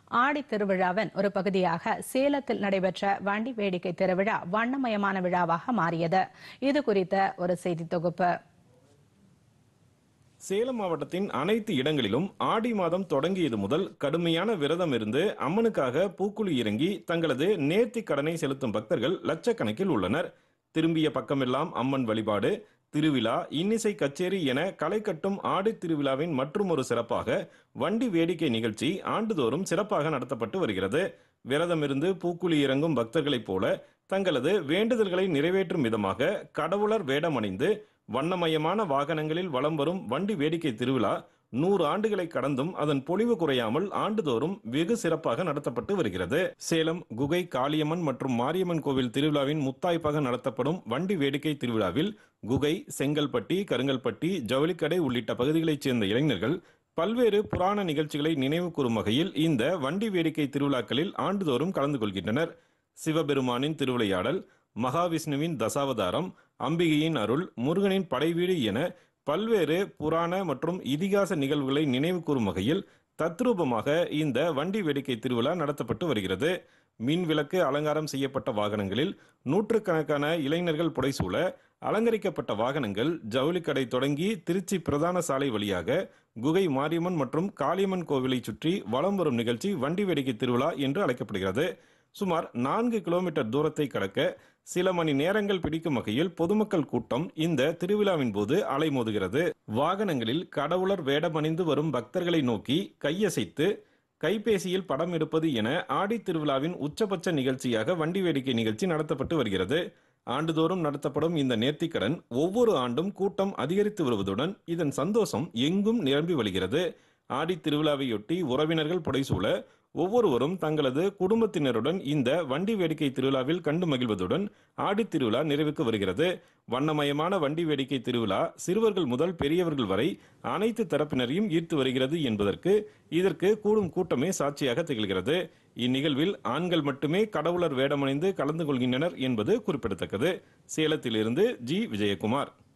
ஆடி திருவிழாவின் ஒரு பகுதியாக சேலத்தில் நடைபெற்ற வண்டி வேடிக்கை திருவிழா வண்ணமயமான விழாவாக மாறியது இது குறித்த ஒரு செய்தி தொகுப்பு சேலம் மாவட்டத்தின் அனைத்து இடங்களிலும் ஆடி மாதம் தொடங்கியது முதல் கடுமையான விரதம் இருந்து அம்மனுக்காக பூக்குழி இறங்கி தங்களது நேர்த்தி கடனை செலுத்தும் பக்தர்கள் லட்சக்கணக்கில் உள்ளனர் திரும்பிய பக்கமெல்லாம் அம்மன் வழிபாடு திருவிழா இன்னிசை கச்சேரி என களை கட்டும் ஆடி திருவிழாவின் மற்றும் ஒரு சிறப்பாக வண்டி வேடிக்கை நிகழ்ச்சி ஆண்டுதோறும் சிறப்பாக நடத்தப்பட்டு வருகிறது விரதமிருந்து பூக்குழி இறங்கும் பக்தர்களைப் போல தங்களது வேண்டுதல்களை நிறைவேற்றும் விதமாக கடவுளர் வேடமணிந்து வண்ணமயமான வாகனங்களில் வலம் வரும் வண்டி வேடிக்கை திருவிழா நூறு ஆண்டுகளை கடந்தும் அதன் பொலிவு குறையாமல் ஆண்டுதோறும் வெகு சிறப்பாக நடத்தப்பட்டு வருகிறது சேலம் குகை காளியம்மன் மற்றும் மாரியம்மன் கோவில் திருவிழாவின் முத்தாய்ப்பாக நடத்தப்படும் வண்டி வேடிக்கை திருவிழாவில் குகை செங்கல்பட்டி கருங்கல்பட்டி ஜவுளிக்கடை உள்ளிட்ட பகுதிகளைச் சேர்ந்த இளைஞர்கள் பல்வேறு புராண நிகழ்ச்சிகளை நினைவு கூறும் வகையில் இந்த வண்டி வேடிக்கை திருவிழாக்களில் ஆண்டுதோறும் கலந்து கொள்கின்றனர் சிவபெருமானின் திருவிளையாடல் மகாவிஷ்ணுவின் தசாவதாரம் அம்பிகையின் அருள் முருகனின் படைவீடு என பல்வேறு புராண மற்றும் இதிகாச நிகழ்வுகளை நினைவு கூறும் வகையில் தத்ரூபமாக இந்த வண்டி வேடிக்கை திருவிழா நடத்தப்பட்டு வருகிறது மின் விளக்கு அலங்காரம் செய்யப்பட்ட வாகனங்களில் நூற்றுக்கணக்கான இளைஞர்கள் புடைசூழ அலங்கரிக்கப்பட்ட வாகனங்கள் ஜவுளிக்கடை தொடங்கி திருச்சி பிரதான சாலை வழியாக குகை மாரியம்மன் மற்றும் காளியம்மன் கோவிலை சுற்றி வலம் வரும் நிகழ்ச்சி வண்டி வேடிக்கை திருவிழா என்று அழைக்கப்படுகிறது சுமார் நான்கு கிலோமீட்டர் தூரத்தை கடக்க சில மணி நேரங்கள் பிடிக்கும் வகையில் பொதுமக்கள் கூட்டம் இந்த திருவிழாவின் போது அலைமோதுகிறது வாகனங்களில் கடவுளர் வேடமணிந்து வரும் பக்தர்களை நோக்கி கையசைத்து கைபேசியில் படம் எடுப்பது என ஆடி திருவிழாவின் உச்சபட்ச நிகழ்ச்சியாக வண்டி வேடிக்கை நிகழ்ச்சி நடத்தப்பட்டு வருகிறது ஆண்டுதோறும் நடத்தப்படும் இந்த நேர்த்திக்கடன் ஒவ்வொரு ஆண்டும் கூட்டம் அதிகரித்து வருவதுடன் இதன் சந்தோஷம் எங்கும் நிரம்பி வழிகிறது ஆடி திருவிழாவையொட்டி உறவினர்கள் புடைசூழ ஒவ்வொருவரும் தங்களது குடும்பத்தினருடன் இந்த வண்டி வேடிக்கை திருவிழாவில் கண்டு மகிழ்வதுடன் ஆடி திருவிழா நிறைவுக்கு வருகிறது வண்ணமயமான வண்டி வேடிக்கை திருவிழா சிறுவர்கள் முதல் பெரியவர்கள் வரை அனைத்து தரப்பினரையும் ஈர்த்து வருகிறது என்பதற்கு இதற்கு கூடும் கூட்டமே சாட்சியாக திகழ்கிறது இந்நிகழ்வில் ஆண்கள் மட்டுமே கடவுளர் வேடமணிந்து கலந்து கொள்கின்றனர் என்பது குறிப்பிடத்தக்கது சேலத்திலிருந்து ஜி விஜயகுமார்